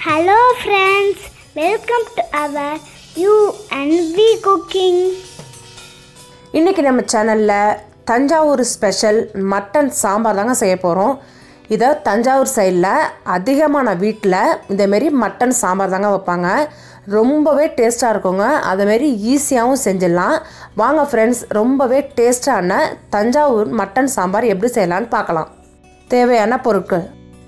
Hello friends, welcome to our U and V cooking. இன்றைக்கி நம்ம சேனலில் தஞ்சாவூர் ஸ்பெஷல் மட்டன் சாம்பார் தாங்க செய்ய போகிறோம் இதை தஞ்சாவூர் சைடில் அதிகமான வீட்டில் இந்தமாரி மட்டன் சாம்பார் தாங்க வைப்பாங்க ரொம்பவே டேஸ்ட்டாக இருக்குங்க அதேமாரி ஈஸியாகவும் செஞ்சிடலாம் வாங்க ஃப்ரெண்ட்ஸ் ரொம்பவே டேஸ்டான தஞ்சாவூர் மட்டன் சாம்பார் எப்படி செய்யலான்னு பார்க்கலாம் தேவையான பொருட்கள்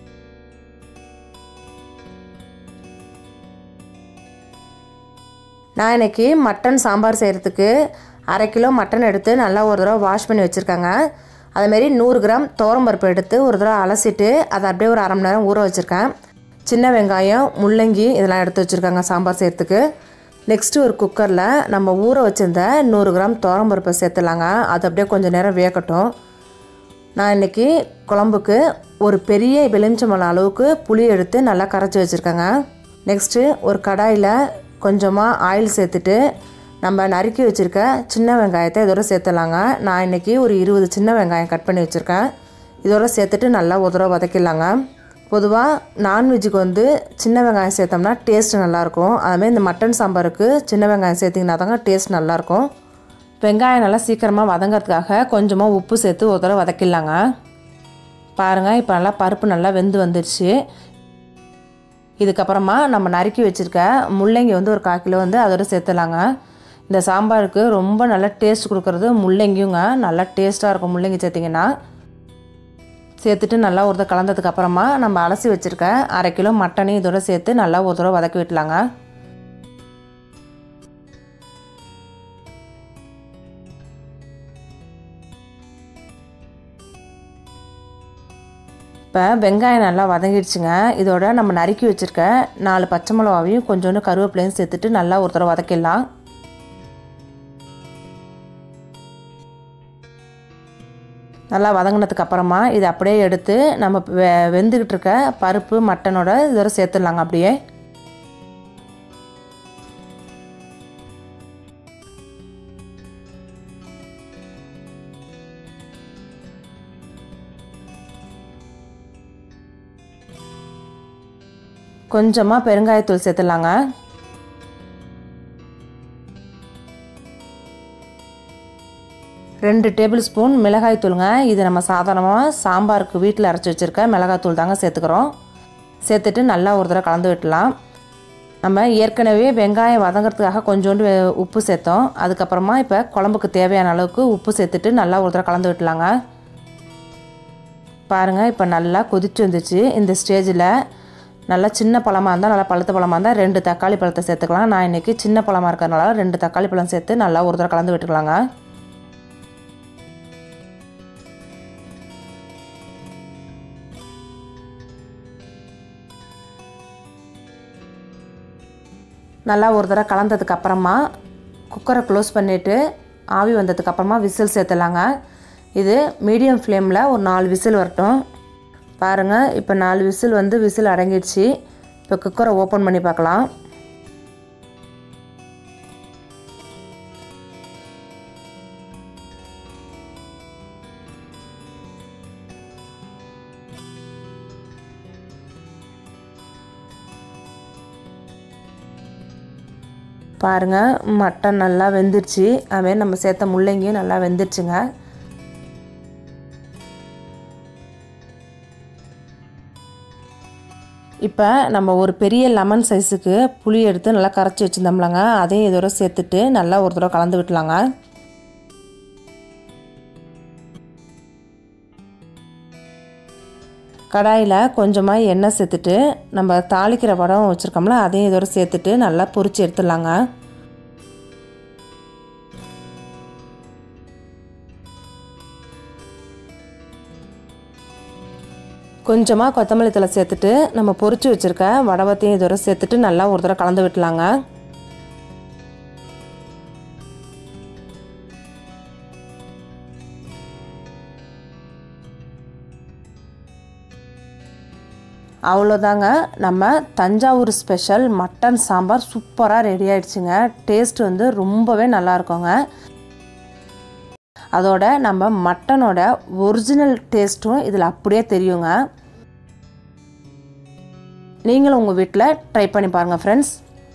நான் இன்னைக்கு மட்டன் சாம்பார் செய்கிறதுக்கு அரை கிலோ மட்டன் எடுத்து நல்லா ஒரு தடவை வாஷ் பண்ணி வச்சுருக்காங்க அதேமாரி நூறு கிராம் துவரம்பருப்பு எடுத்து ஒரு தடவை அலசிட்டு அதை அப்படியே ஒரு அரை மணி நேரம் ஊற வச்சுருக்கேன் சின்ன வெங்காயம் முள்ளங்கி இதெல்லாம் எடுத்து வச்சுருக்காங்க சாம்பார் செய்கிறதுக்கு நெக்ஸ்ட்டு ஒரு குக்கரில் நம்ம ஊற வச்சுருந்த நூறு கிராம் துவரம்பருப்பை சேர்த்துலாங்க அது அப்படியே கொஞ்சம் நேரம் வேகட்டும் நான் இன்றைக்கி குழம்புக்கு ஒரு பெரிய எலுமிச்சம்பழம் அளவுக்கு புளி எடுத்து நல்லா கரைச்சி வச்சுருக்கேங்க நெக்ஸ்ட்டு ஒரு கடாயில் கொஞ்சமாக ஆயில் சேர்த்துட்டு நம்ம நறுக்கி வச்சுருக்க சின்ன வெங்காயத்தை இதோட சேர்த்துலாங்க நான் இன்றைக்கி ஒரு இருபது சின்ன வெங்காயம் கட் பண்ணி வச்சுருக்கேன் இதோட சேர்த்துட்டு நல்லா ஒரு தடவை வதக்கிடலாங்க பொதுவாக நான்வெஜ்ஜுக்கு வந்து சின்ன வெங்காயம் சேர்த்தோம்னா டேஸ்ட் நல்லாயிருக்கும் அதுமாதிரி இந்த மட்டன் சாம்பாருக்கு சின்ன வெங்காயம் சேர்த்திங்கன்னா தாங்க டேஸ்ட் நல்லாயிருக்கும் வெங்காயம் நல்லா சீக்கிரமாக வதங்கிறதுக்காக கொஞ்சமாக உப்பு சேர்த்து ஒரு தடவை வதக்கிடலாங்க பாருங்கள் இப்போ நல்லா பருப்பு நல்லா வெந்து வந்துடுச்சு இதுக்கப்புறமா நம்ம நறுக்கி வச்சுருக்க முள்ளங்கி வந்து ஒரு கால் கிலோ வந்து அதோட சேர்த்துலாங்க இந்த சாம்பாருக்கு ரொம்ப நல்லா டேஸ்ட் கொடுக்குறது முள்ளங்கியுங்க நல்லா டேஸ்ட்டாக இருக்கும் முள்ளங்கி சேர்த்திங்கன்னா சேர்த்துட்டு நல்லா ஒரு தடவை கலந்ததுக்கு அப்புறமா நம்ம அலசி வச்சுருக்க அரை கிலோ மட்டனையும் இதோட சேர்த்து நல்லா ஒரு தடவை வதக்கி விட்டலாங்க இப்போ வெங்காயம் நல்லா வதங்கிடுச்சுங்க இதோட நம்ம நறுக்கி வச்சுருக்க நாலு பச்சை மிளகாவையும் கொஞ்சோண்டு கருவேப்பிலையும் சேர்த்துட்டு நல்லா ஒரு தடவை வதக்கிடலாம் நல்லா வதங்கினதுக்கு அப்புறமா இதை அப்படியே எடுத்து நம்ம வெ வெந்துக்கிட்டு இருக்க பருப்பு மட்டனோட இதோட சேர்த்துடலாங்க அப்படியே கொஞ்சமாக பெருங்காயத்தூள் சேர்த்துலாங்க ரெண்டு டேபிள் ஸ்பூன் மிளகாய் தூளுங்க இது நம்ம சாதாரணமாக சாம்பாருக்கு வீட்டில் அரைச்சி வச்சுருக்க மிளகாய் தூள் தாங்க சேர்த்துக்கிறோம் சேர்த்துட்டு நல்லா ஒரு தடவை கலந்து விட்டலாம் நம்ம ஏற்கனவே வெங்காயம் வதங்கிறதுக்காக கொஞ்சோண்டு உப்பு சேர்த்தோம் அதுக்கப்புறமா இப்போ குழம்புக்கு தேவையான அளவுக்கு உப்பு சேர்த்துட்டு நல்லா ஒரு தடவை கலந்து விட்டலாங்க பாருங்கள் இப்போ நல்லா கொதிச்சு வந்துச்சு இந்த ஸ்டேஜில் நல்லா சின்ன பழமாக இருந்தால் நல்லா பழுத்த பழமாக இருந்தால் ரெண்டு தக்காளி பழத்தை சேர்த்துக்கலாம் நான் இன்றைக்கி சின்ன பழமாக இருக்கிறதுனால ரெண்டு தக்காளி பழம் சேர்த்து நல்லா ஒரு தடவை கலந்து விட்டுக்கலாங்க நல்லா ஒரு தடவை கலந்ததுக்கு அப்புறமா குக்கரை க்ளோஸ் பண்ணிவிட்டு ஆவி வந்ததுக்கு அப்புறமா விசில் சேர்த்துலாங்க இது மீடியம் ஃப்ளேமில் ஒரு நாலு விசில் வரட்டும் பாருங்கள் இப்போ நாலு விசில் வந்து விசில் அடங்கிடுச்சு இப்போ குக்கரை ஓப்பன் பண்ணி பார்க்கலாம் பாருங்கள் மட்டன் நல்லா வெந்துருச்சு அதுமாரி நம்ம சேர்த்த முள்ளங்கியும் நல்லா வெந்துருச்சுங்க இப்போ நம்ம ஒரு பெரிய லெமன் சைஸுக்கு புளி எடுத்து நல்லா கரைச்சி வச்சுருந்தோம்லங்க அதையும் இதோட சேர்த்துட்டு நல்லா ஒரு தடவை கலந்து விட்டலாங்க கடாயில் கொஞ்சமாக எண்ணெய் சேர்த்துட்டு நம்ம தாளிக்கிற படம் வச்சுருக்கோம்ல அதையும் இதோட சேர்த்துட்டு நல்லா பொரிச்சு எடுத்துடலாங்க கொஞ்சமாக கொத்தமல்லி தலை சேர்த்துட்டு நம்ம பொரிச்சு வச்சுருக்க வடவத்தையும் இதோட சேர்த்துட்டு நல்லா ஒரு தடவை கலந்து விட்டலாங்க அவ்வளோதாங்க நம்ம தஞ்சாவூர் ஸ்பெஷல் மட்டன் சாம்பார் சூப்பராக ரெடி ஆயிடுச்சுங்க டேஸ்ட் வந்து ரொம்பவே நல்லா இருக்குங்க அதோட நம்ம மட்டனோட ஒரிஜினல் டேஸ்ட்டும் இதில் அப்படியே தெரியுங்க நீங்களும் உங்கள் வீட்டில் ட்ரை பண்ணி பாருங்கள் ஃப்ரெண்ட்ஸ்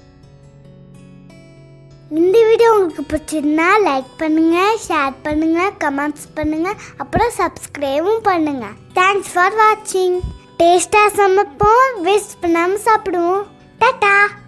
இந்த வீடியோ உங்களுக்கு பிடிச்சிருந்தா லைக் பண்ணுங்க ஷேர் பண்ணுங்க கமெண்ட்ஸ் பண்ணுங்க அப்புறம் சப்ஸ்கிரைபும் பண்ணுங்க தேங்க்ஸ் ஃபார் வாட்சிங் டேஸ்டாக சமைப்போம் வேஸ்ட் பண்ணாமல் சாப்பிடுவோம் டாட்டா